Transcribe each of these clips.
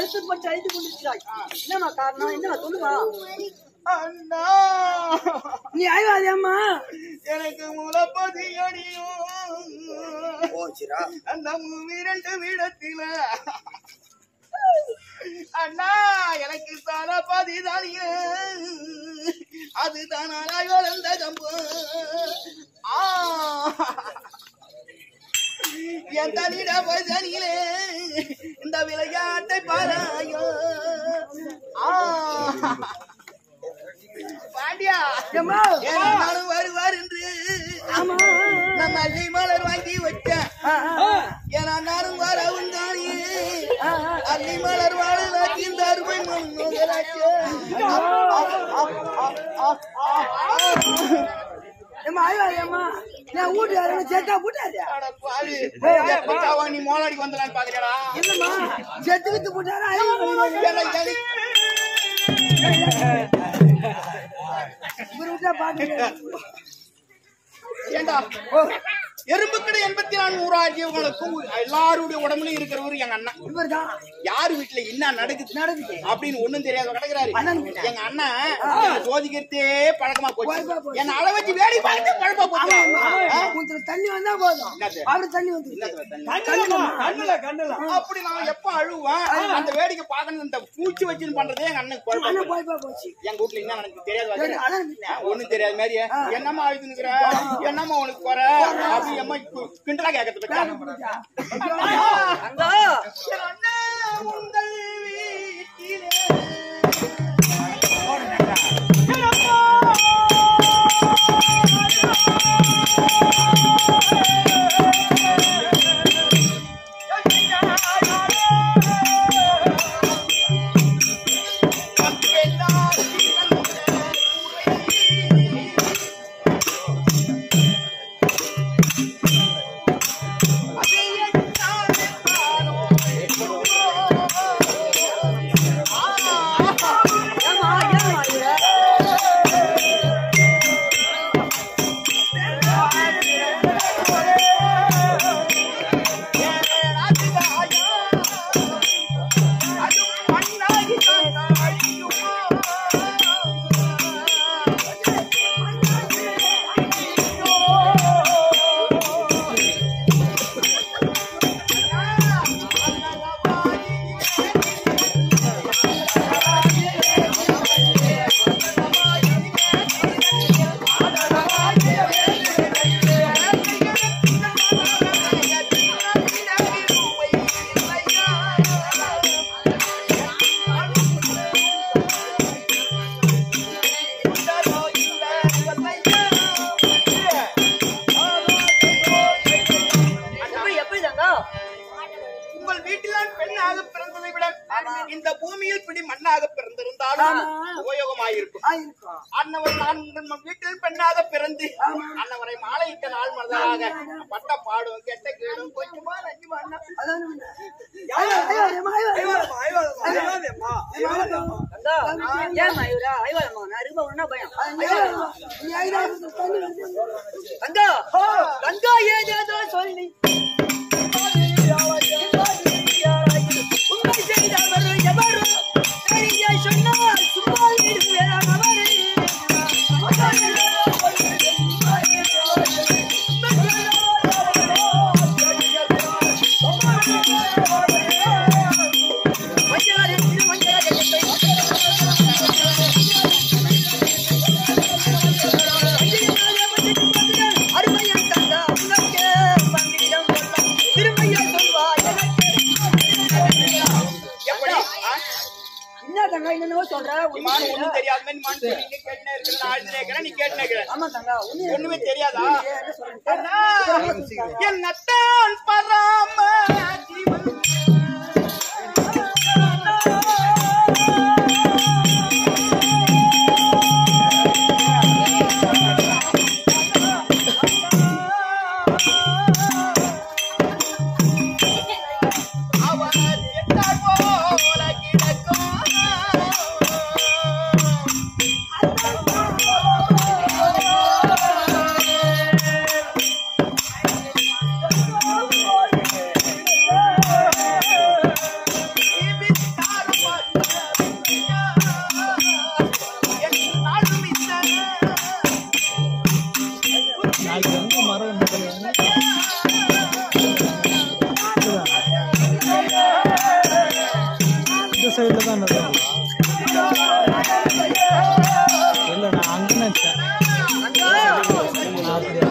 வருத்தப்பட்டு அழைத்து கொண்டிருக்கிறாய் என்னம்மா காரணம் என்ன சொல்லுமா அண்ணா நீ அழுவாதே அம்மா எனக்கு முளப்பதி அடியும் போச்சுரா அந்த இரண்டு விடத்தில அண்ணா எனக்கு தலபதி தானிய அதுதான் அழகந்த கம்பு ஆ என் தனிட பதனிலே இந்த விளையாட்டை பாராயோ ஆ பாண்டியா ஏம்மா ஏன் நானும் வருவார் என்று ஆமா நான் அள்ளி மலர் வாங்கி வச்சேன் ஆ, ஆ, ஏன்னா நானும் வரவும் தானே ஆ, ஆ. அள்ளி மலர் வாழலாக்கி இந்த அருமை முன்னுதலாச்சு ஏம்மா அழுவாதே அம்மா நான் வீட்டு யாரும் சேர்த்தா போட்டாரு நீ மோலாடிக்கு வந்தலான்னு பாக்குறியாடா இல்லம்மா செத்து வித்து போட்டாரா அழுவாதே. எனக்கு எலி- இவரு விட்டா பாக்க ஏண்டா எறும்பு கடை எண்பத்தி நாலு நூறாஜியவங்களுக்கும் எல்லாருடைய உடம்புலயும் இருக்கிறவரு எங்க அண்ணன் இவர் தான் யாரு வீட்டுல என்ன நடக்குது நடக்குது அப்படின்னு ஒண்ணும் தெரியாத கிடக்குறாரு அண்ணன் வீட்டுல. எங்க அண்ணன் என்னை சோதிக்கிறதே பழக்கமா பழக்கமா போச்சு போச்சு. என்ன அள வச்சு வேடி பார்த்து பழக்கமா போச்சு ஆ? கொஞ்சம் தண்ணி வந்தா போதும் என்னது? அவரு தண்ணி வந்து என்னத்துல தண்ணி? அப்படி நான் எப்ப அழுவேன் அந்த வேடிக்கை பார்க்கணும் இந்த பூச்சி வச்சுன்னு பண்றதே எங்க அண்ணனுக்கு குழப்பம் அண்ணன் போய் போய் போச்சு எங்க வீட்டுல என்ன எனக்கு தெரியாது சரி, வாத்தியாரே. அண்ணன் வீட்டுல. ஒண்ணும் தெரியாத மாதிரி என்னம்மா அழுதுனுக்குற என்னம்மா உனக்கு குறை அப்படி அம்மா கு- கிண்டலா கேட்கறது பத்தி அங்க உங்கள் வீட்டிலே ஏம்மா ஏம்மா அழுகுற? எப்படி எப்படி தங்கா உங்கள் வீட்டில் பெண்ணாக பிறந்ததை விட இந்த பூமியில் பிடி மண்ணாக பிறந்திருந்தாலும் உபயோகமாயிருக்கும் ஆயிருக்கும் அன்னவர் நான் நம்ம வீட்டில் பெண்ணாக பிறந்து அன்னவரை மாலையிட்ட நாள் மனதாக பட்ட பாடும் கெட்ட கேடும் கொஞ்சமா நஞ்சுமா அண்ணா அதான் உண்மை. ஐயோ, ஐயோ, ஏம்மா, ஐயோ, ஐயோ. தங்கா ஏம்மா இவரா ஐவாதம்மா நான் இருப்பா ஒன்னா பயம் ஐயோ, நீ ஐயாயிரம் தண்ணி வந்து தங்கா தங்கா ஏதேதோ சொல்லி உண்மை செய்தவர் எவரோ தெரிஞ்ச சொன்னால் சும்மா இருப்பேன் அவரே அருமையன் தங்கா உனக்கே வந்திடம் திருமையை சொல்வாய் எப்படி ஆ? என்ன தங்கா என்னென்னவோ சொல்ற இமான் ஒண்ணும் தெரியாத மாதிரி இமான் சொல்லிட்டு கேட்டுனே இருக்கிற நான் அழுதுனே இருக்கிறேன், நீ கேட்டுனே இருக்கிற. ஆமா தங்கா ஒண்ணு ஒண்ணுமே தெரியாதா என்ன சொல்றேன் அண்ணா, என்னத்தான் பராம ஜீவன் அவன் செத்தார் போல கிடக்கும் சைடில் தான் இருந்தது இல்லை நான் அங்கே நினச்சேன் அப்படியா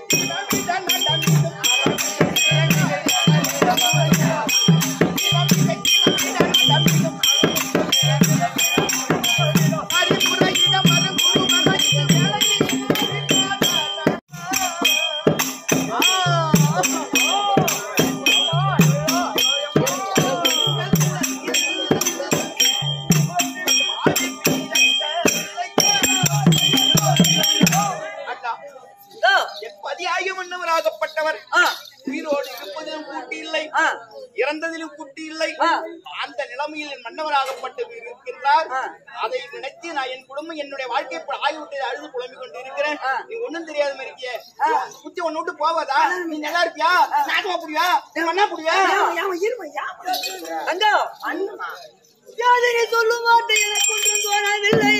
அண்ணா, ஆ, என் பதியாகி மன்னவராகப்பட்டவர் ஆ, உயிரோடு இருப்பதிலும் கூட்டி இல்லை ஆ, இறந்ததிலும் குட்டி இல்லை ஆ. அந்த நிலைமையில் என் மன்னவராகப்பட்டு இருக்கின்றார் ஆ. அதை நினைத்து நான் என் குடும்பம் என்னுடைய வாழ்க்கை இப்ப ஆகிவிட்டது அழுது புலம்பிக் கொண்டு இருக்கிறேன் ஆ. நீ ஒண்ணும் தெரியாத மாதிரி இருக்கியே குத்தி ஒண்ணு விட்டு போவாதா நீ நல்லா இருப்பியா நாகமா புடியா நீ மண்ணா புடியா அண்ணா, யாதனை சொல்லும் வார்த்தை எனக்கு ஒன்றும் தோணவில்லை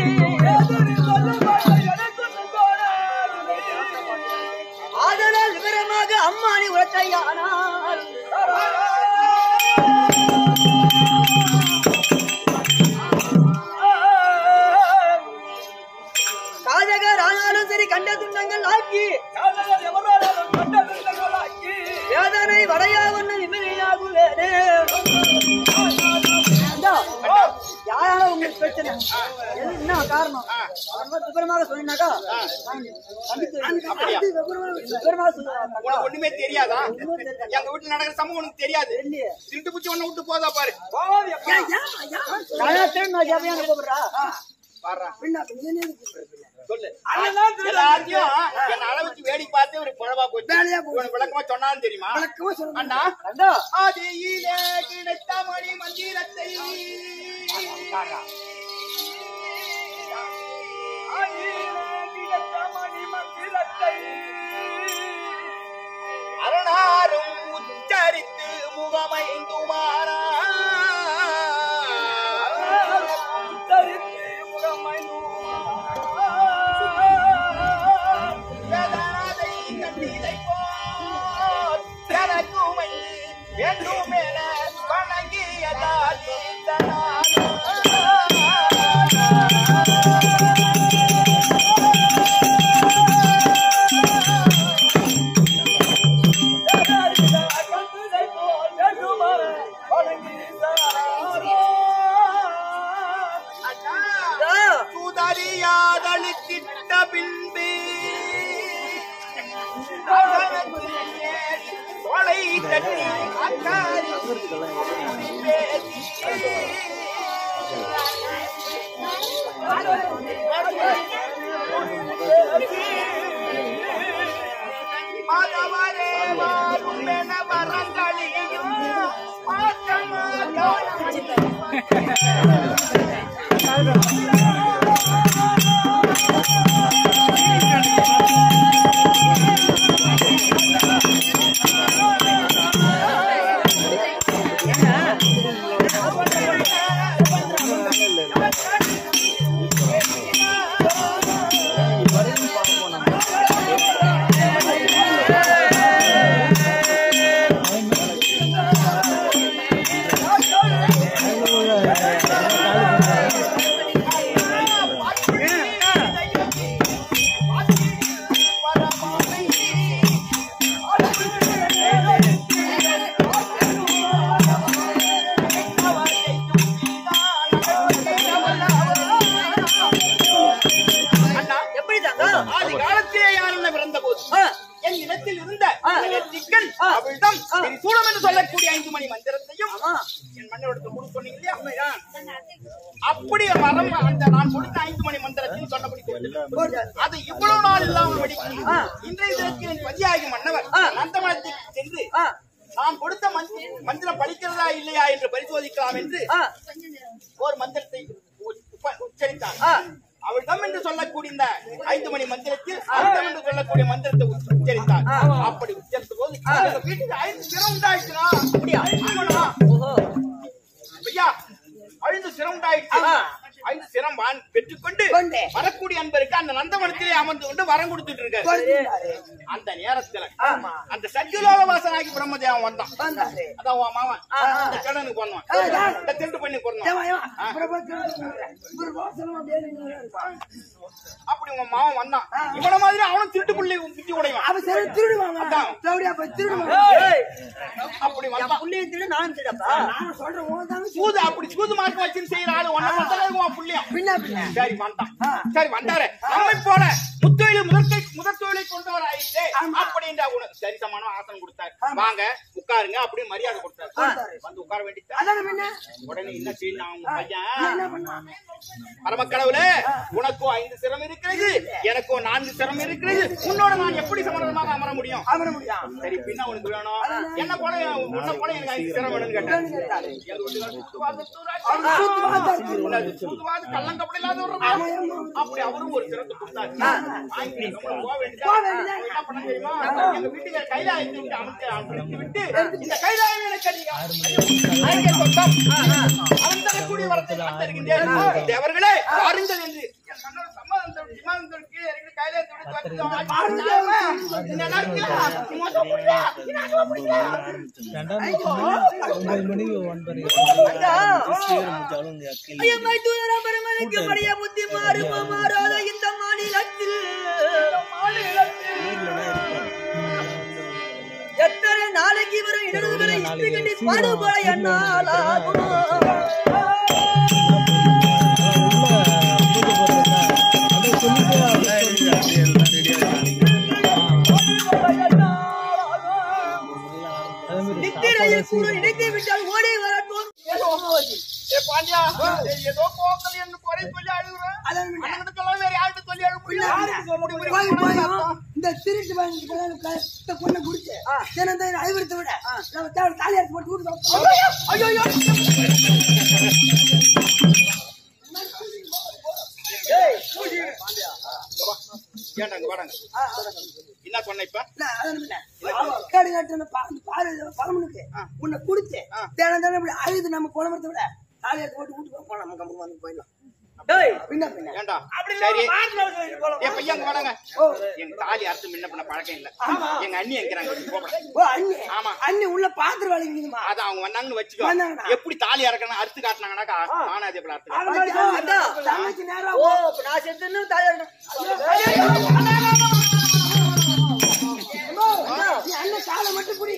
ஆதலால் விவரமாக அம்மானி உரத்தையானார் காதகர் ஆனாலும் சரி கண்ட துண்டங்கள் ஆக்கி வேதனை வடையா ஒண்ணு நிம்மதியாகுவேனே அண்ணா, யாரால உங்களுக்கு பிரச்சனை எது என்ன காரணம் ரொம்ப விவரமாக சொன்னீங்கன்னாக்கா நான் கண்டித்து அப்படியா? விவரமாக சொல்லுவாங்க உனக்கு ஒண்ணுமே தெரியாதா எங்க வீட்டுல நடக்கிற சமூகம் உனக்கு தெரியாது இல்லையே. திருட்டு பூச்சி ஒண்ணு விட்டு போதா பாரு கல்யாணத்தில் நான் ஜாமியா கூப்பிடுறா பாருடா. சொல்லு எல்லாத்தையும் என்ன அளவுக்கு வேடி பார்த்து ஒரு குழவா போச்சு உனக்கு விளக்கமா சொன்னாலும் தெரியுமா அண்ணா அண்ணா ஆதியிலே கிடைத்த மணி மந்திரத்தை அரணாரும் உச்சரித்து முகமைந்துமாறா வேதனாதை கண்டிதை போல் எனக்குமைந்து வேண்டுமென வணங்கியதால் இந்த அண்ணா சுதறியாதளித்திட்ட பின்பு கொலை தட்டி அக்காரி பேசி மாதவரே வாரும் என வரங்களியும் மாற்றமாக அண்ணா எப்படி தாங்க ஆதி காலத்திலே யாருன்னு பிறந்த போது ஆ, என் இடத்தில் இருந்த ஆ. நெற்றிக்கண் ஆ. அவள்தான் ஆ. சூடம் என்று சொல்லக்கூடிய ஐந்து மணி மந்திரத்தையும் ஆ. என் மன்னோட முழு சொன்னீங்க இல்லையா உண்மைதான். அப்படி வரம் அந்த நான் கொடுத்த ஐந்து மணி மந்திரத்தையும் சொன்னபடி கொடுத்தேன். அது இவ்வளவு நாள் இல்லாமல் வெடிக்கு ஆ. இன்றைய தினத்தில் என் பதியாகி மன்னவர் ஆ. நந்தமனத்திற்கு சென்று ஆ, நான் கொடுத்த மந்தி- மந்திரம் பலிக்கிறதா இல்லையா என்று பரிசோதிக்கலாம் என்று ஆ, ஒரு மந்திரத்தை உ- உப்ப- உச்சரித்தார் ஆ. அவள்தம் என்று சொல்லக்கூடிய இந்த ஐந்து மணி மந்திரத்தில் அர்த்தம் என்று சொல்லக்கூடிய மந்திரத்தை உச்ச- உச்சரித்தார் ஆ. அப்படி உச்சரித்த போது எங்க வீட்டுக்கு ஐந்து சிரம் உண்டாயிடுச்சுனா அப்படியா ஆமாண்ணா. ஓஹோ ஐயா ஐந்து சிரம் உண்டாயிடுச்சு ஆ. ஐந்து சிரம் வரம் வான் பெற்றுக்கொண்டு கொண்டு. வரக்கூடிய அன்பருக்கு அந்த நந்தவனத்திலே அமர்ந்து கொண்டு வரம் கொடுத்துட்டு இருக்காரு கொடுத்துட்டாரு. அந்த நேரத்துல ஆமா. அந்த சத்யுலோக வாசனாகி பிரம்மதேவன் வந்தான் வந்தாரு. அதான் உன் மாமன் ஆ, ஆ. இந்த கடனுக்கு பண்ணுவான் ஆ, ஆ. இந்த திருட்டு பண்ணி ஏம்மா, போடணும் ஏம்மா, அப்புறம் போய் திரும்ப சொல்றேன். இவரு வாசலும் அப்படியே நின்னுதான் இருப்பான். அப்படி உன் மாமன் வந்தான் இவன மாதிரி அவனும் திருட்டு புள்ளி புத்தி உடைவான் அவன் சரி திருடுவாங்க அதான். ரவுடியா போய் திருடுவாங்க அப்படி வந்தான் புள்ளையும் திருடு நானும் திருடப்பா நான் சொல்றேன் உனக்கு தாங்க சூது அப்படி சூது மார்க்கம் வச்சு செய்யற ஆளு ஒன்ன மட்டும் உன் புள்ளியம் பின்ன பின்ன சரி வந்தான் சரி வந்தாரு நம்மை போல முத்தொழில் முதற்கை முதற் தொழிலை கொண்டவர் ஆயிடுச்சு அப்படின்ற உனக்கு சரி சமானம் ஆசனம் கொடுத்தாரு வாங்க உட்காருங்க அப்படியே மரியாதை கொடுத்தாரு வந்து உட்கார வேண்டியது அதான பின்ன உடனே என்ன செய்யணும் அவங்க பையன் என்ன பண்ணா பரமக்கடவுளே உனக்கும் ஐந்து சிரம் இருக்கிறது எனக்கும் நான்கு சிரம் இருக்கிறது உன்னோட நான் எப்படி சமரசமாக அமர முடியும் அமர முடியும் சரி பின்ன உனக்கு வேணும் என்ன போல உன்ன போல எனக்கு ஐந்து சிரம் வேணும்னு கேட்டேன் கேட்டாரு. எங்க வீட்டுக்காரர் சுத்துவாது, தூராது. அவர் சுத்துவாது. உள்ளது சுத்துவாது, கள்ளங்கப்படி இல்லாத ஒரு மகன். அப்படி அவரும் ஒரு சிரத்தை கொடுத்தாரு வாங்கி நம்மள போக வேண்டியதா? போக வேண்டியதா? என்ன பண்ண தெரியுமா எங்க வீட்டுக்கு கைலாயத்தை விட்டு அமைச்சு அமைத்து விட்டு இந்த கைலாயம் எனக்கு அதிகம் அங்கே சொந்தம் அவன் தரக்கூடிய வரத்தை நான் தருகின்றேன் தேவர்களே பாருங்கள் என்று என் கண்ணோட சம்மதம் விமானத்தோடு கீழே இறங்கி கைலாயத்தை விட்டு வந்து பாருங்க இந்த நாட்கள் நீ மோசம் புரியல நீ நாசமா புரியல ரெண்டாயிரத்தி ஒன்பது மணிக்கு ஒன்பது ஐயம்மை தூதர பரமனுக்கு படைய புத்தி மாறுமா மாறாத இந்த மாநிலத்தில் எத்தனை நாளைக்கு வரும் இடர்களை இட்டு கட்டி பாடுபட என்னால் ஆகுமோ நித்திரையில் கூட நினைத்து விட்டால் ஓடி வரட்டும் ஏ பாண்டியா ஏய், ஏதோ கோக்கல் என்று குறை சொல்லி அழுகுறேன் அண்ணன்கிட்ட சொல்லாம வேற யார்கிட்ட சொல்லி அழுகுறீங்க போய் போய் இந்த திருட்டு வாங்கி இந்த பொண்ணை குடிச்சு தினம் ஐவரத்தை விட நம்ம தேவை தாலி அரைச்சு போட்டு வீட்டுக்கு ஐயோ ஐயோ ஏன்டா இங்க வாடாங்க என்ன சொன்ன இப்ப கேடு காட்டு பாரு பழமனுக்கு உன்னை குடிச்சு தினம் தினம் இப்படி அழுது நம்ம குழம்புறத விட தாலி அரைச்சு போட்டு வீட்டுக்கு போலாம் நம்ம கம்பு வந்து போயிடலாம் பின்ன பின்ன ஏன்டா சரி ஏ பையன் அங்க வாடாங்க எங்க தாலி அறுத்து முன்ன பண்ண பழக்கம் இல்ல எங்க அண்ணி எங்கிறாங்க போகலாம் ஓ அண்ணி ஆமா. அண்ணி உள்ள பாத்திரம் வேலைக்குதுமா அதான் அவங்க வந்தாங்கன்னு வச்சுக்கோ வந்தாங்கண்ணா. எப்படி தாலி அறக்கணும் அறுத்து காட்டினாங்கன்னாக்கா நானும் அதே போல அறுத்து தங்கச்சி நேரம் ஓ இப்ப நான் செத்துன்னு தாயார் நீ அண்ணன் காலை மட்டும் குடி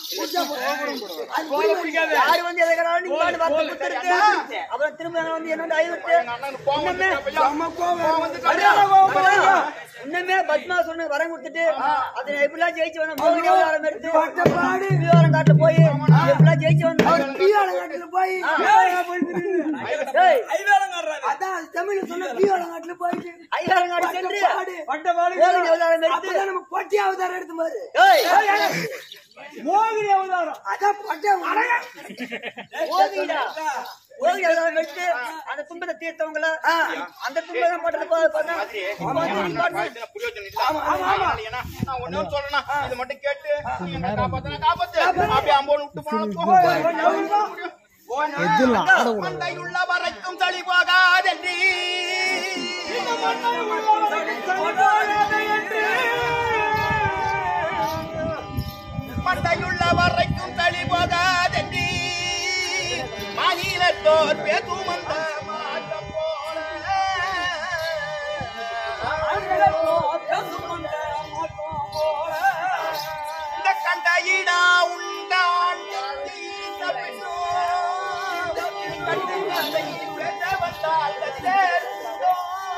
யாரு வந்து எதை கேட்டாலும் நீங்க பாட்டு வார்த்தை கொடுத்துருக்கு. அப்புறம் திரும்ப எங்க வந்து என்ன வந்து ஐவத்து எங்க அண்ணனுக்கு கோவம் வந்துட்டா பையன். கோவம் வந்துட்டா. இன்னுமே பத்மா சொன்ன வரம் கொடுத்துட்டு அதை எப்படிலாம் ஜெயிச்சு வந்தோம் மோகினி அவதாரம் எடுத்து பட்டப்பாடு. விவகாரம் காட்டு போய் எப்படிலாம் ஜெயிச்சு வந்தோம் பீவாளங்காட்டுல போய் ஏய், அதான் தமிழ் சொன்ன பீவாளங்காட்டுல போயிட்டு ஐயாயிரம் காட்டு சென்று பட்டப்பாடு. மோகினி அவதாரம் எடுத்து அப்பதான் நம்ம பொட்டி அவதாரம் எடுத்து பாரு ஏய், அதான் பொட்டி அவதாரம். மோகினிடா. மோகினி அவதாரம் எடுத்து அந்த துன்பத்தை தீர்த்தவங்கள அந்த துன்பம் போட்டது பார்த்தா மாதிரி எங்க அண்ணன் வாழ்க்கையில பிரயோஜனம் இல்ல. அதனால ஏன்னா, நான் ஒண்ணே ஒண்ணு சொல்றேன்னா, இதை மட்டும் கேட்டு நீ என்ன காப்பாத்துனா காப்பாத்து. அப்படியே அம்போன்னு விட்டு போனாலும் போ. எதில் ஆடக்கூடாது மண்டையுள்ள வரைக்கும் தளி போகாதென்றி. மண்டையுள்ள வரைக்கும் தளி போகாதென்றி. மாநிலத்தோர் பேசும் அந்த மாற்றம் போல இந்த கண்டையிடா உண்டான் இந்த பெண்ணோ. கண்டையிடா பேச வந்தால் தந்தேருந்தோ.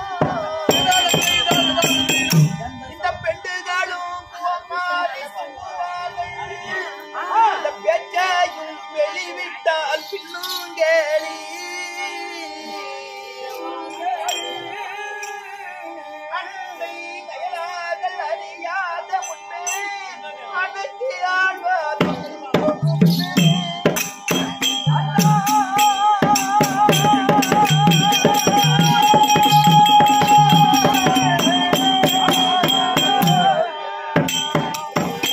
இந்த பெண்டுகளும் கோமாரி பண்பார்கள். அந்த பேச்சையும் வெளிவிட்டால் பின்னும் கேலி அண்டை கயலார்கள் அறியாத உண்மை அடக்கி ஆழ்வார்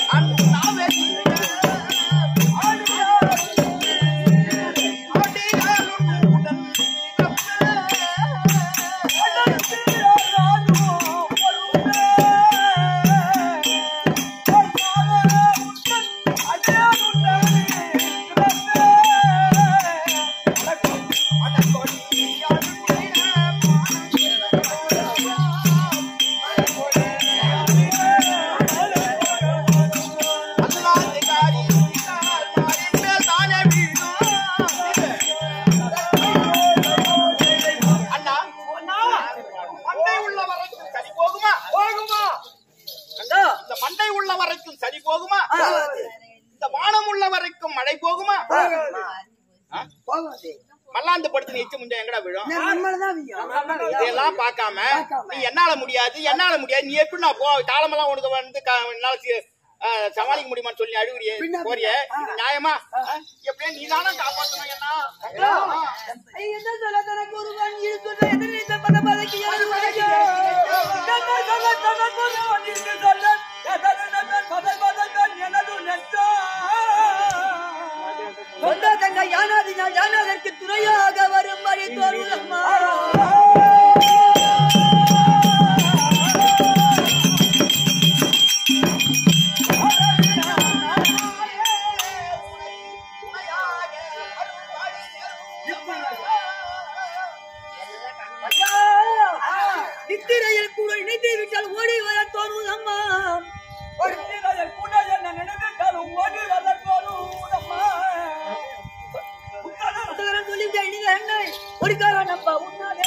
அண்ணாவே அடியார் போகாது மல்லாந்து படுத்து நீ எச்சு முஞ்சா எங்கடா விழும் நான் நம்மளதான் வியும் இதெல்லாம் பார்க்காம பார்க்காம. நீ என்னால முடியாது என்னால முடியாது நீ எப்படி நான் போ காலமெல்லாம் உனக்கு வந்து க- என்னால சி- ஆ, சமாளிக்க முடியுமான்னு சொல்லி அழுகுறியே பின்ன, போறியே ஆ. இது நியாயமா ஆ? எப்படியே நீ தானே காப்பாத்தணும் என்ன ஆ. என்ன சொல்ல தனக்கு ஒருவன் இருக்குதோ எதிரில் இந்த பத பதக்கு யாரு வரைக்கும் என்ன சொல்ல தனக்கு ஒருவன் இருக்குதோ சொந்த தங்க யானாதினால் யானாதற்கு துணையாக வரும்படி தோறுதம்மா நித்திரையில் கூட இணைத்து விட்டால் ஓடி வர தோணுதம்மா புத்தகரம் சொல்லிவிட்ட இனித என்னை ஒரு காலம் நம்ப உன்னாலே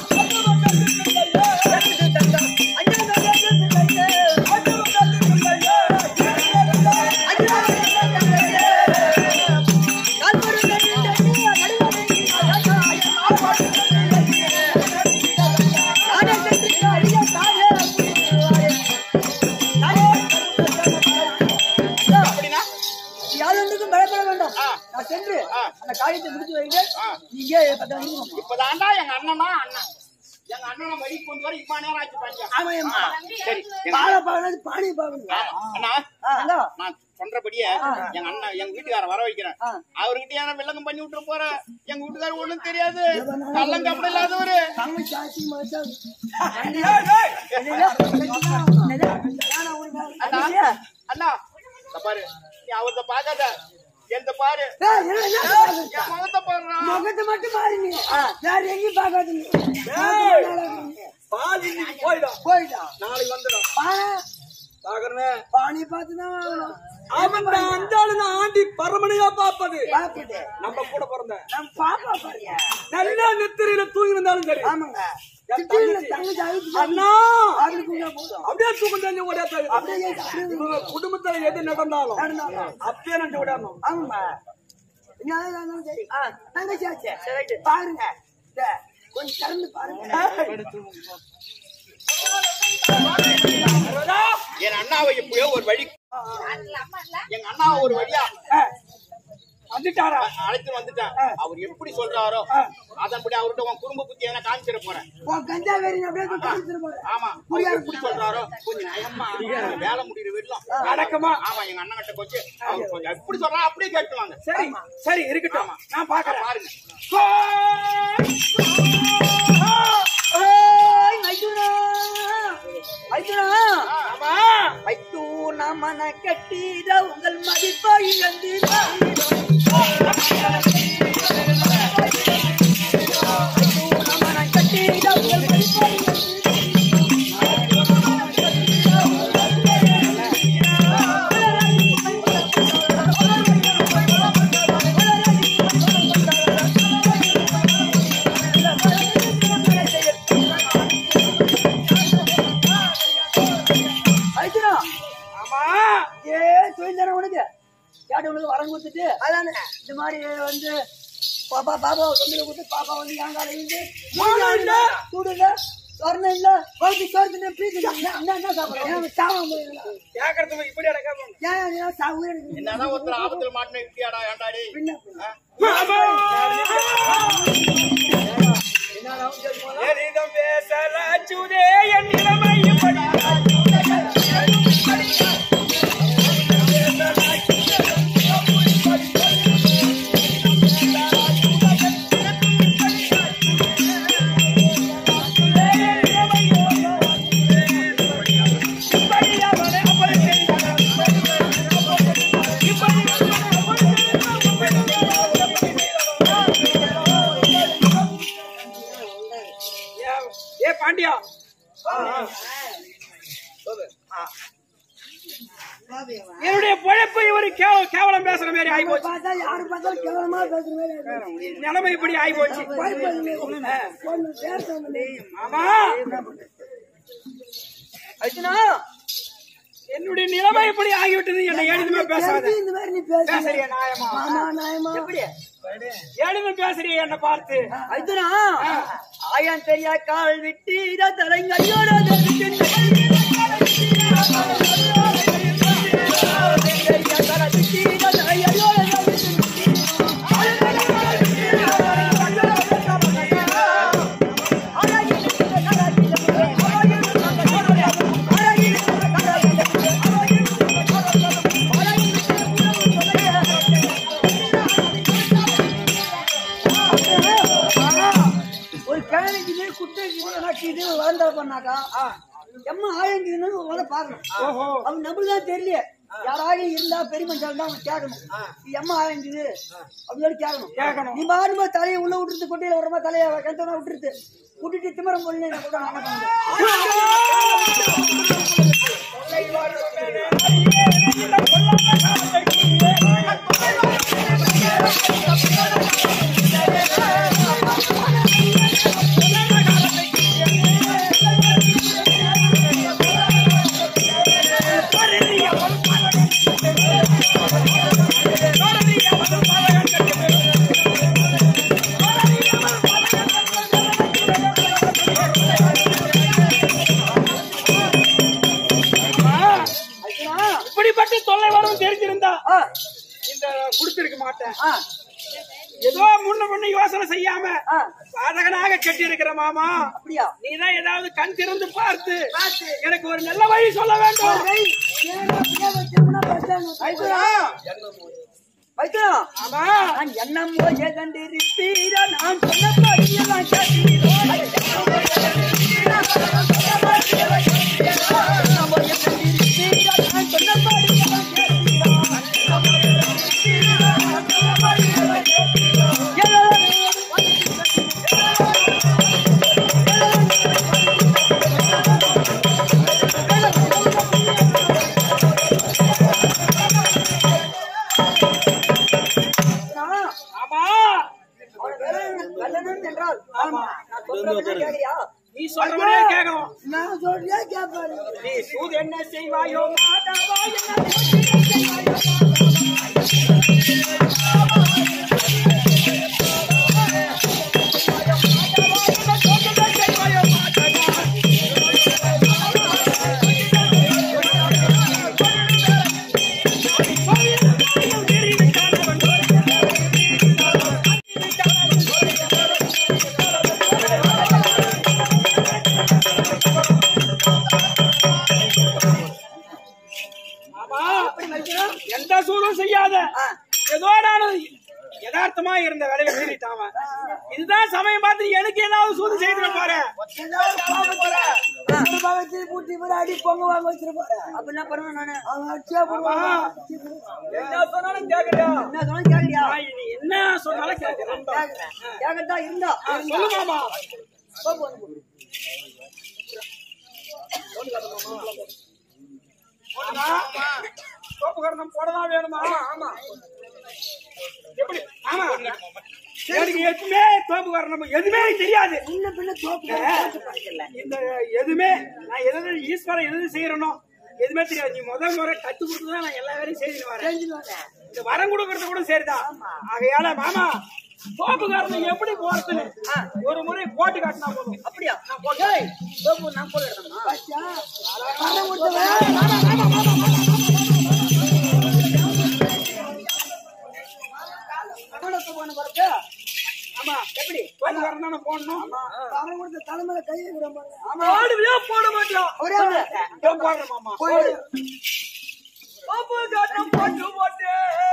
அப்படின்னா யாருக்கும் பயப்பட வேண்டாம் ஆ. நான் சென்று ஆ. அந்த காரியத்தை முடிச்சு வைங்க ஆ. நீங்க பத்து நிமிஷம் இப்பதான்டா எங்க அண்ணனா அண்ணன் எங்க அண்ணனை வழி கொண்டு வர இம்மா நேரம் ஆச்சு பாருங்க ஆமாம்மா. சரி எங்க பாலை பார்க்கறது பானி பார்க்கணும் ஆமா. அண்ணா அண்ணா நான் சொல்றபடியே எங்க அண்ணன் எங்க வீட்டுக்கார வர வைக்கிறேன் ஆ. அவர்கிட்ட ஏன்னா வில்லங்கம் பண்ணி விட்டுற போறேன் எங்க வீட்டுக்காரர் ஒண்ணும் தெரியாது கள்ளங்க அப்படி இல்லாதவரு தமிழ் சாட்சி மச்சான் அண்ணா அண்ணா இத பாரு நீ அவர்த பாக்காத எந்த பாரு ஏய், என்ன, என்ன பாக்குறது? என் முகத்தை பாருடா முகத்தை மட்டும் பாருங்க வேற எங்கேயும் பார்க்காதீங்க பால் இன்னைக்கு போயிடும் போயிட்டான் நாளைக்கு வந்துடும் பானை பாக்குறேன் பானி பார்த்து தான் வாங்கணும் அவன் தான் அந்தாளுங்க ஆண்டி பரமனையா பாப்பது பாப்பிட்டு நம்ம கூட பிறந்த நம்ம பாப்பா பாருங்க நல்லா நித்திரையில தூங்கி இருந்தாலும் சரி ஆமாங்க திடீர்னு தங்கச்சி அழுத்து அண்ணா அவருக்கு உள்ள போதும் அப்படியே தூக்கம் தெரிஞ்ச ஓடியா அப்படியே அப்படியே இவங்க குடும்பத்துல எது நடந்தாலும் நடந்தாலும். அப்படியே நினைச்சு ஓடியாடணும் ஆமாம்மா என்ன இருந்தாலும் சரி தங்கச்சி ஆச்சு பாருங்க இந்த, கொஞ்சம் திறந்து பாருங்க என் அண்ணாவை எப்படியோ ஒரு வழி எங்க அண்ணாவை ஒரு வழியா வந்துட்டாரா அழைத்து வந்துட்டேன் அவர் எப்படி சொல்றாரோ அதன்படி அவர்கிட்ட உன் குடும்ப புத்தி எதனா காமிச்சிட போறேன் உன் கஞ்சா வேறி அப்படியே போய் காமிச்சிட்டு போறேன் ஆமா அவர் எப்படி சொல்றாரோ கொஞ்சம் நயமா வேலை முடிகிற வீட்டுல அடக்கமா ஆமா எங்க அண்ணன் கிட்ட போச்சு அவர் கொஞ்சம் எப்படி சொல்றா அப்படியே கேட்டுவாங்க சரி சரி இருக்கட்டும் நான் பாக்குறேன் பாருங்க ஏய், மைத்துனா மைத்துனா ஆமா மைத்தூனா மன கட்டிட உங்கள் மதிப்பை இழந்து மைத்தூனா மன கட்டிட உங்கள் மதிப்பை இழந்து மைத்துனா ஆமா ஏ தொழில் உனக்கு கேட்டு உனக்கு வரம் கொடுத்துட்டு அதானே இந்த மாதிரி வந்து பாப்பா பாப்பா சொந்த கொடுத்து பாப்பா வந்து ஏங்கால இருந்து மானம் இல்ல. சூடு இல்ல சொர்ணம் இல்ல கோபி சோர்த்து பீச்சு என்ன என்ன சாப்பிடுறேன் சாவம் போயிடலாம் கேக்குறதுக்கு இப்படி அடக்காம ஏன் நீ சாவு எனக்கு என்னதான் ஒருத்தர் ஆபத்துல மாட்டின இப்படியாடா ஏண்டாடி பின்ன எரிதம் பேசலாச்சுதே என் நிலைமை இப்படி ஏ பாண்டியா என்னுடைய பொழைப்பு இவரு கேவ- கேவலம் பேசுற மாதிரி ஆகி போச்சு பார்த்தா யாரு பார்த்தாலும் கேவலமா பேசுற மாதிரி இருக்கு. நிலைமை இப்படி ஆகி போச்சு பயப்படுங்க. ஒண்ணு பேசணும் ஆமா அர்ஜுனா என்னுடைய நிலைமை இப்படி ஆகிவிட்டது என்னை ஏழுமே பேசாத தெரிஞ்சு இந்த மாதிரி நீ பேசு பேசுறிய நியாயமா ஆமா நாயமா எப்படி ஏழுமே பேசுறிய என்ன பார்த்து அதுனா ஆயம் தெரியா கால் விட்டு இத தலைங்கடியோட ஒரு கிழமைக்கு குட்டை இது வளர்ந்தா பண்ணாக்கா எம்மா ஆயங்குதுன்னு முதல்ல பாக்கணும் ஓஹோ அவன் நம்மளுக்கு தான் தெரியல யாராவது இருந்தா பெரிய மனுஷன் தான் அவன் கேட்கணும் இது எம்மா ஆயங்குது அப்படின்னு சொல்லி கேட்கணும் கேட்கணும். நீ பாருமா தலையை உள்ள விட்டுருது கொட்டையில வரமா தலையை கிணத்துல விட்டுருது விட்டுட்டு திமரம் போடல என்ன கூட நான் பண்ணுவேன் இப்படிப்பட்ட தொல்லை வரும் தெரிஞ்சிருந்தா இந்த குடுத்திருக்க மாட்டேன் ஏதோ முன்ன முன்ன யோசனை செய்யாம பாதகனாக கட்டி இருக்கிற மாமா அப்படியா நீதான் ஏதாவது கண் திறந்து பார்த்து எனக்கு ஒரு நல்ல வழி சொல்ல வேண்டும் வைக்கலாம் ஆமா நான் எண்ணம் போய கண்டிருப்பீரா நான் சொன்னபடியெல்லாம் கேட்டீரோ நான் சொன்னபடியெல்லாம் ஆமா வெள்ளணும் என்றால் ஆமா நான் சொல்றதை கேட்கறியா நீ சொல்றவனே கேட்கணும் நான் சொல்றியா கேட்பாரு நீ சூது என்ன செய்வாயோ மாதாவா என்ன ஆமா எந்த சூழும் செய்யாத ஏதோ நான் யதார்த்தமா இருந்த வேலையை மீறிட்டான் அவன். இதுதான் சமயம் பார்த்து எனக்கு ஏதாவது சூது செய்து பாரு ஏதாவது பாவத்துல பாவத்தில் பூட்டி போற அடி பொங்க வாங்க வச்சிருப்பாரு அப்ப என்ன பண்ணுவேன் நானு அவன் அடிச்சா போடுவான் என்ன சொன்னாலும் கேக்குறியா என்ன சொன்னாலும் கேட்கறியா நான் இனி என்ன சொன்னாலும் கேட்கிறேன் கேட்கறதா இருந்தா சொல்லு மாமா சோப்பு கரணம் போடதான் வேணுமா ஆமா எப்படி ஆமா எனக்கு எதுவுமே தோப்பு கரணம் எதுவுமே தெரியாது முன்ன பின்ன தோப்பு இந்த எதுவுமே நான் எது ஈஸ்வரன் எது செய்யறனோ எதுவுமே தெரியாது நீ முதல் முறை கத்து கொடுத்துதான் நான் எல்லா வேலையும் செய்துட்டு வரேன் இந்த வரம் கொடுக்கறது கூட சரிதான் ஆகையால மாமா தோப்புக்காரன் எப்படி போறது ஒரு முறை போட்டு காட்டினா போதும் அப்படியா நான் போட்டேன் சோப்பு நான் போடுறேன் ஆமா எப்படி தோப்புக்காரன் தானே போடணும் அவன் கொடுத்த தலைமையில கை வைக்கிற பாருங்க போடுவியா போட மாட்டோம் ஒரே ஒரு இதோ போடுறேன் மாமா போயிடு. தோப்பு காட்டம் போட்டு போட்டு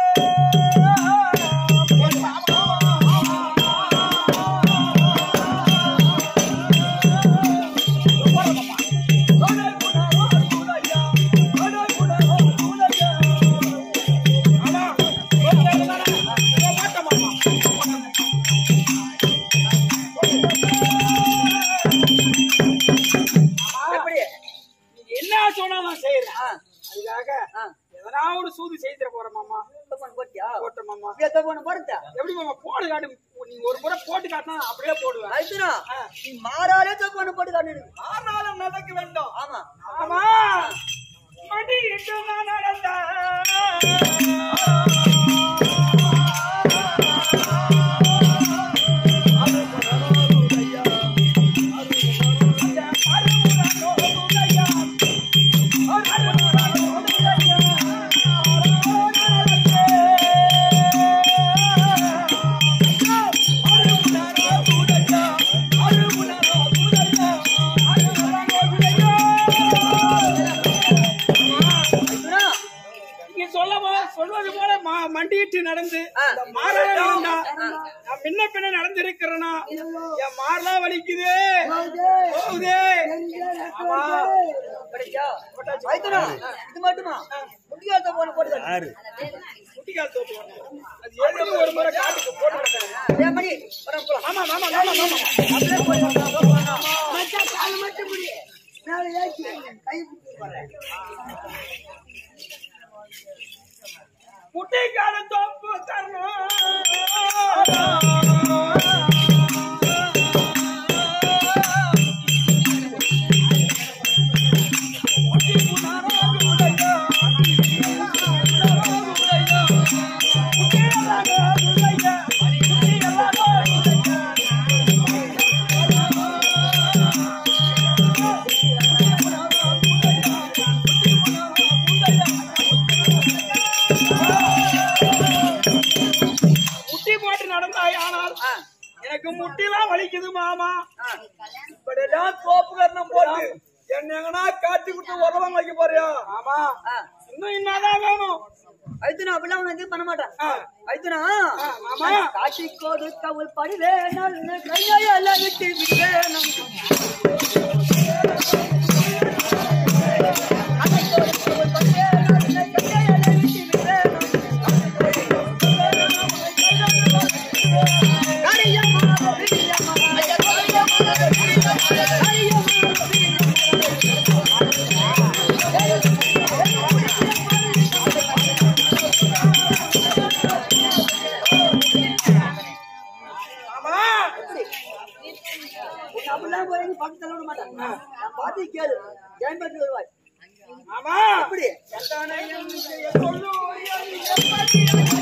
எப்படி என்ன சொன்னாலும் நான் செய்யறேன் அதுக்காக எதனா ஒரு சூது செய்திட போறேன் மாமா தப்பான போட்டியா போட்ட மாமா அப்படியே தப்பான போடுறதா எப்படி மாமா போடு காட்டு நீ ஒரு முறை போட்டு காட்டினா நான் அப்படியே போடுவேன் அதுனா நீ மாறாலே தப்பான போட்டு காட்டு ஆனாலும் நடக்க வேண்டும் ஆமா ஆமா மடியிட்டு நான் நடந்தேன் நீங்க சொல்லவோ சொல்வது போல மா- மண்டியிட்டு நடந்து இந்த மாறா இருந்தா நான் முன்ன பின்ன நடந்திருக்கிறேனா என் மாறலாம் வலிக்குது போகுதே ஆமா மைத்துனா, இது மட்டுமா முடியாத போன போட்டு குட்டிக்கால் தோப்பு வரணும். அது எப்படி ஒரு முறை காட்டுக்கு போட்டு விடுறேன். மணி வரம் போலாம் ஆமா ஆமா ஆமா ஆமா அப்படியே போய் மச்சான் கால் மட்டும் முடி மேல ஏத்தி கை பிடிச்சி போறேன் குட்டிக்கால தோப்பு தரணும் முட்டி போட்டு நடந்தாய் ஆனால் எனக்கு முட்டிலாம் வலிக்குது மாமா இப்படியெல்லாம் தோப்பு கரணம் போட்டு என்ன எங்கன்னா காட்டி விட்டு உரவம் வைக்க போறியா ஆமா இன்னும் என்னதான் வேணும் ஐத்துனா அப்படிலாம் அவன் எதுவும் பண்ண மாட்டான் ஆ. ஐத்துனா ஆமா. காட்சி கோது கவுல் படிவேனால் கையால விட்டு விட்டேனும் ஆமா அப்படிலாம் போய் பக்கத்துல விட மாட்டான் நான் பார்த்து கேளு ஏன் பண்ணி வருவாய் ஆமா அப்படி எந்தானே என்று சொல்லு என்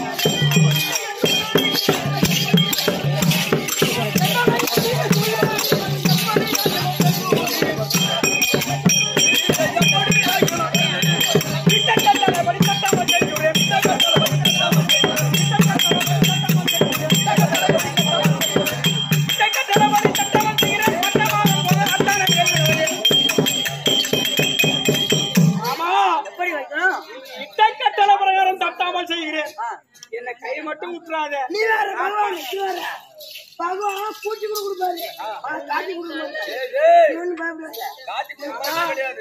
ஆமா எப்படி வைக்கணும் இட்டக்கட்டளை பிரகாரம் தட்டாமல் செய்கிறேன் என்ன கை மட்டும் விட்டுறாத நீ வேற பகவான் நீ வேற பகவான் பூச்சி கூட கொடுப்பாரு ஆனா காட்டி கொடுக்க மாட்டாரு இவனு பயப்படாத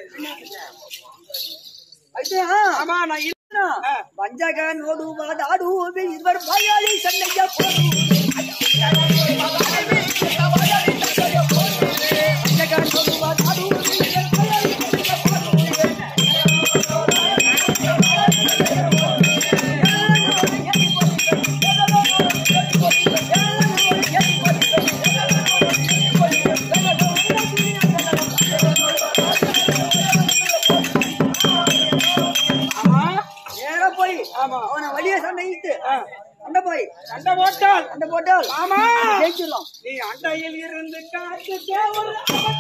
ஐயா ஆமா நான் இல்ல பஞ்சக நோடு வாடாடு இருவர் பயாளி சண்டையா போடு பஞ்சக நோடு வாடாடு இருவர் பயாளி சண்டையா போடு ஆமா நேரா போய் ஆமா. அவனை வழிய சண்டை இட்டு ஆ. அண்ட போய் சண்டை போட்டால் அண்ட போட்டால் ஆமா ஜெயிச்சிடலாம் நீ அண்டையில் இருந்து காத்து ஒரு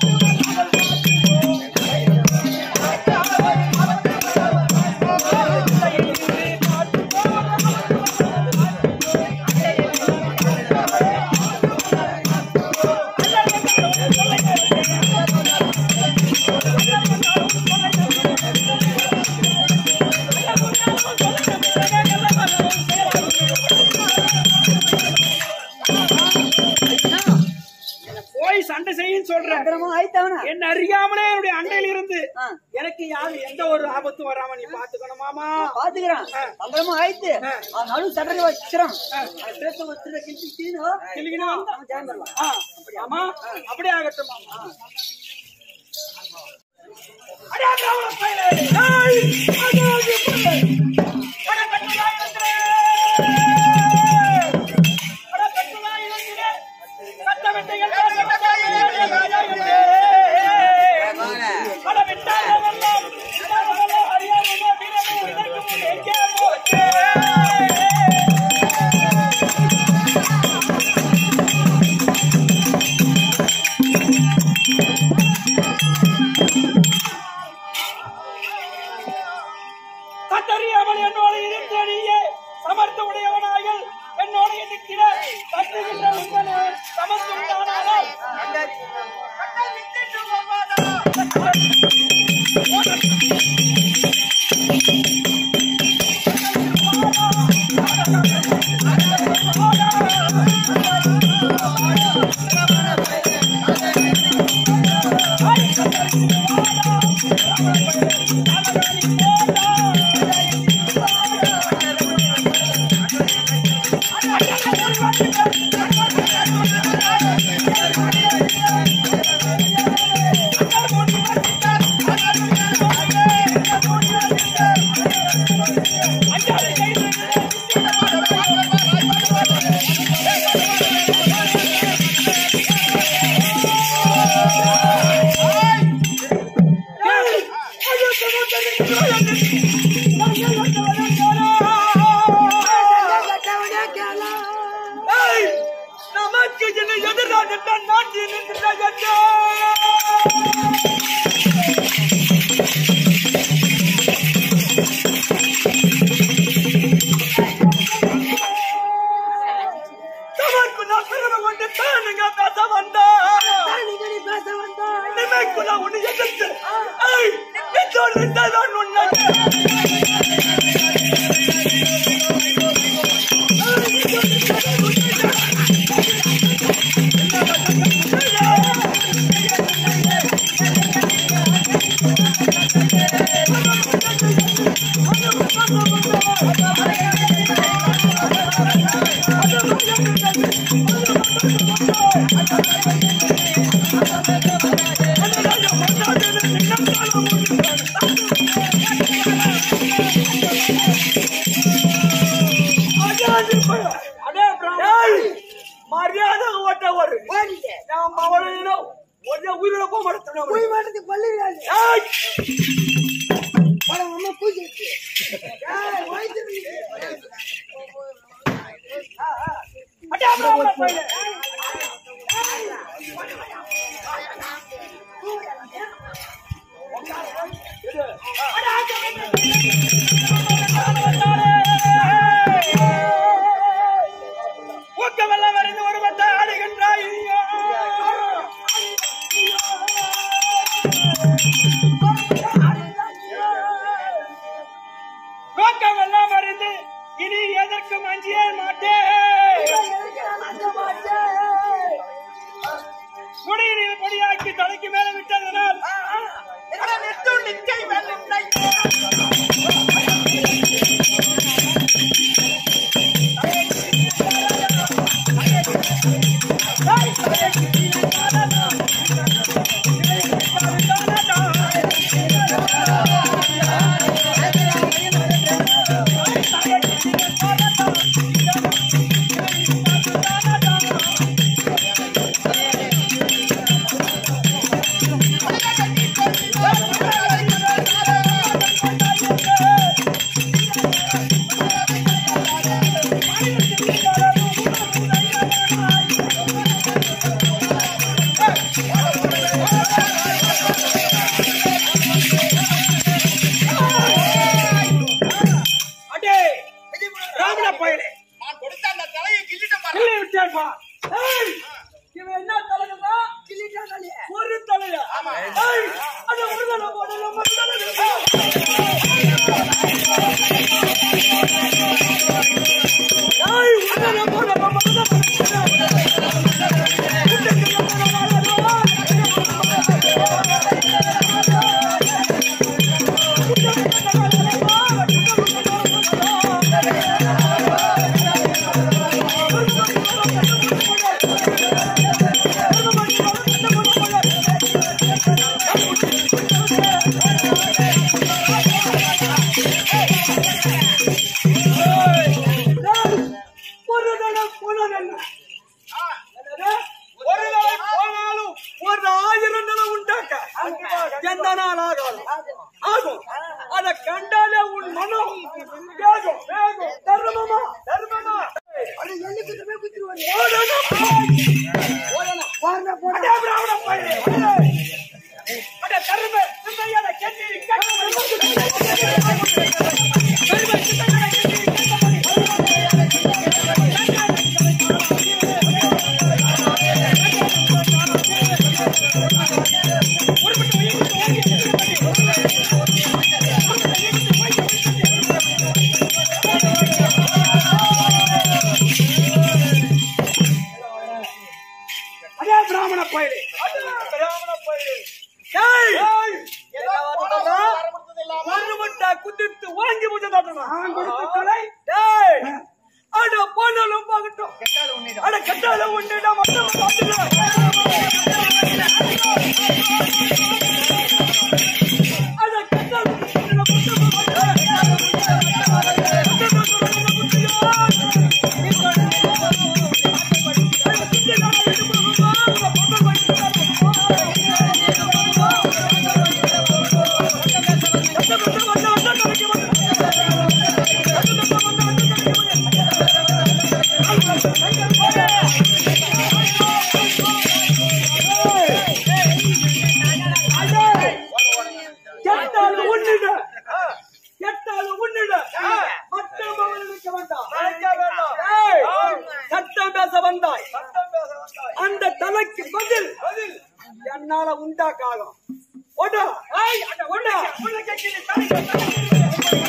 போய் சண்டை செய்யும் சொல்றேன் அப்புறமா ஆயிட்டவனா என்ன அறியாமலே என்னுடைய அண்டையில் இருந்து ஆ. எனக்கு யாரு எந்த ஒரு ஆபத்தும் வராம நீ பாத்துக்கணும் மாமா பாத்துக்கிறான் பத்திரமா ஆயிட்டு அவன் நடு சட்டரை வச்சிடான் அவன் பேச வச்சுட்டு கிண்டி தீனோ கிளிக்கணும். அவன் ஜாயின் பண்ணலாம் ஆ, ஆமா அப்படியே ஆகட்டும் மாமா அடே, பிராமண பயலே! ஏய், அதாவது பயலே! அட, பெற்றதாய் இருக்கிறேன்! அட, பெற்றதாய் இருக்கிறேன்! கட்ட வெட்டைகள் பேசப்பட்டாயே, ராஜா இருக்கிறேன்! அட, விட்டாதவெல்லாம், விட்டாதவெல்லாம் அறியாமல் உன்னை எதிராக நான் நாட்டி நிற்கிறாய் தமக்கு நான் பெருமை கொண்டு தானுங்க பேச வந்தான் நீங்க நீ பேச வந்தா நினைக்குள்ள உன்னை எதிர்த்து ஐய், நெஞ்சோடு நின்றதான் உன்னை அடே ஏய், மரியாதை ஓட்ட ஒரு ஓடிட்டேன் நான் மவளையினோ ஒரே உயிரோட போக மாட்டேன் போய் மாட்டது கொல்லுகிறாள் ஏய் படம் அம்மா பூஜைக்கு ஏய் ஓய்ந்து அடே அப்புறம் அவனை போயிடு. ஊக்கமெல்லாம் வரைந்து ஒரு வட்ட ஆடுகின்றாய் ஊக்கமெல்லாம் அறிந்து இனி எதற்கும் அஞ்சியே மாட்டேன் குடிநீர் பொடியாக்கி தலைக்கு மேல விட்டதனால் நெட்டு நிச்சை வெள்ளை அடே ராமன பயலே நான் கொடுத்த அந்த தலையை கிள்ளிட்டம் பாரு கிள்ளி விட்டேன்பா ஏய் இவன் என்ன தலையா கிள்ளிட்டாங்களே ஒரு தலையா ஏய் அட ஒரு தலை போடல ஒரு தலை ஏய் ஒரு தலை போடல ஒரு ஒரு தலை போனதல்ல ஒரு தலை போனாலும் ஒரு ஆயிரம் தலை உண்டாக்க எந்த நாள் ஆகாது ஆகும் அத கண்டாலே உன் மனம் வேகம் வேகம் தர்மமா தர்மமா அது எண்ணிக்கை குத்துருவாரு ஓடணும். போறா போறா அடே பிராமண பயலே, அடே. அடே தர்ம, சிந்தையால கெட்டி, கெட்டி, அடே பிராமண பயலே அடே பிராமண பயலே ஏய் ஏதோ போனா வரமுடிச்சது இல்லாம ஒரு முட்டை குத்திட்டு வாங்கி முடிச்சதாட்டமா கொடுத்த தலை டேய் அட போனாலும் போகட்டும் அட கட்டால உன்னிடம் மட்டும் பார்த்துக்கலாம் அட கட்டால உன்னிடம் மட்டும் தலைக்கு பதில் பதில் என்னால உண்டாக்காகும் ஓடா ஏய் அட ஓடா உள்ள கேக்கினி தலைக்கு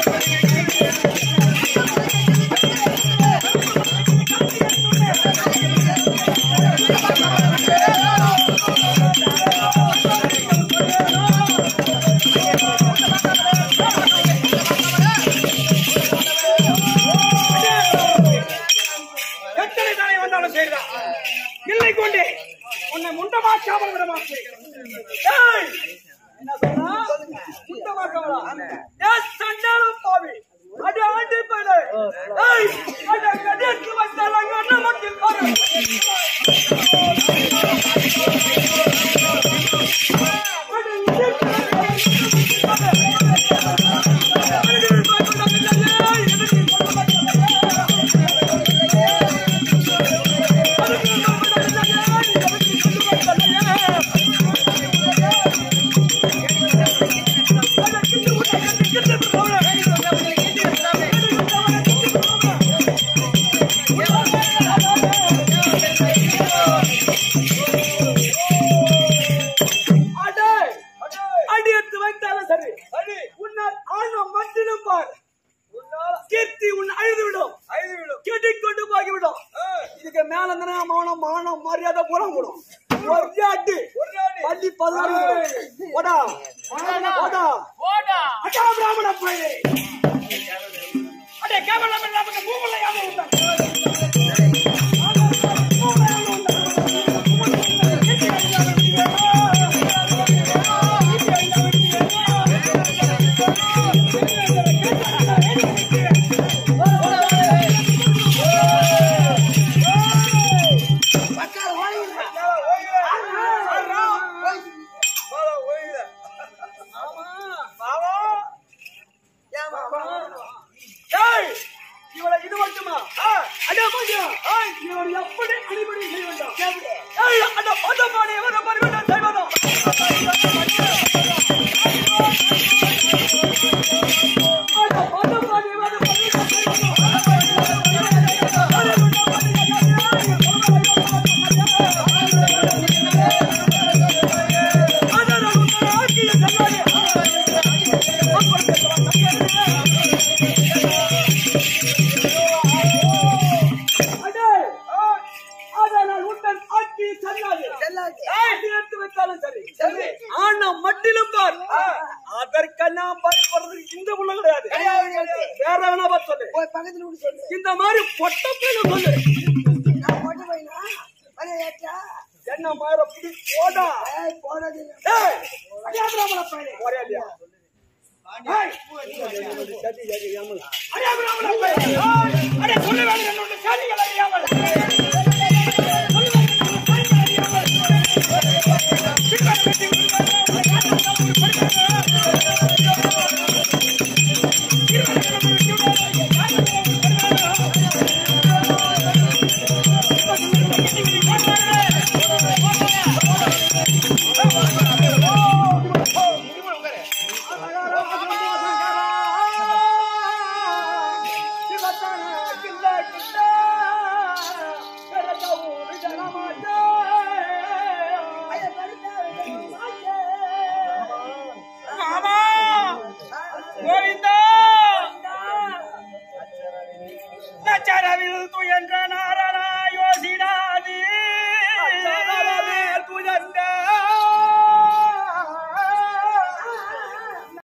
எத்தனை தலை வந்தாலும் சரிதான் இல்லை கொண்டே உன்னை முண்டமாக்காமல் விட மாட்டேன் ஏய், என்ன சொன்னா? முண்டமாக்காமலா? ஏய், சண்டாளம் பாவி. அடி ஆண்டி பயலே. ஏய், அட கதிர்க்கு வந்தால் அங்க நமக்கு பாரு. அடி அடே அடி எடுத்து வைத்தாலும் சரி சரி உன்னால் ஆணவம் மட்டிலும் பார் உன்னால் கீர்த்தி உன் அழுது விடும் அழுது விடும் கெட்டி கொண்டு போகிவிடும் இதுக்கு மேல இருந்தா மௌனம் மானம் மரியாதை பூரா விடும் ஒரு அடி பள்ளி பதினாறு ஓடா ஓடா ஓடா அடா பிராமண பையன் அடே கேவலம் இல்லாம பூமியில யாம உண்டா ஏய், இவளை இது மட்டுமா அடே கொஞ்சம் இவளை எப்படி அடிபடி செய்ய வேண்டாம் ஏய், அந்த பதமானி வர மறுபடியும் செய்வதும் அந்த பதமானி வர மறுபடியும் அடே அதனால் உட்டன் ஆட்சி செல்லாது ஆட்சி எடுத்து வைத்தாலும் சரி சரி ஆனா மட்டிலும் பார் அதற்கெல்லாம் பயப்படுறது இந்த உள்ள கிடையாது வேற வேணா பார்த்து சொல்லு போய் பக்கத்துல விட்டு சொல்லு இந்த மாதிரி பொட்டப்பையில சொல்லு நான் போட்டு போயினா அடே ஏற்றா என்ன மாதிரி புடி போடா ஏய் போடாது ஏய் அடியாபிராமண பையனே ஒரே இல்லையா ஏய் சதி சதி யாமல் அடியாபிராமண பையனே ஏய் அடே சொல்ல வேண்டிய என்னோட சாதிகள் அறியாமல்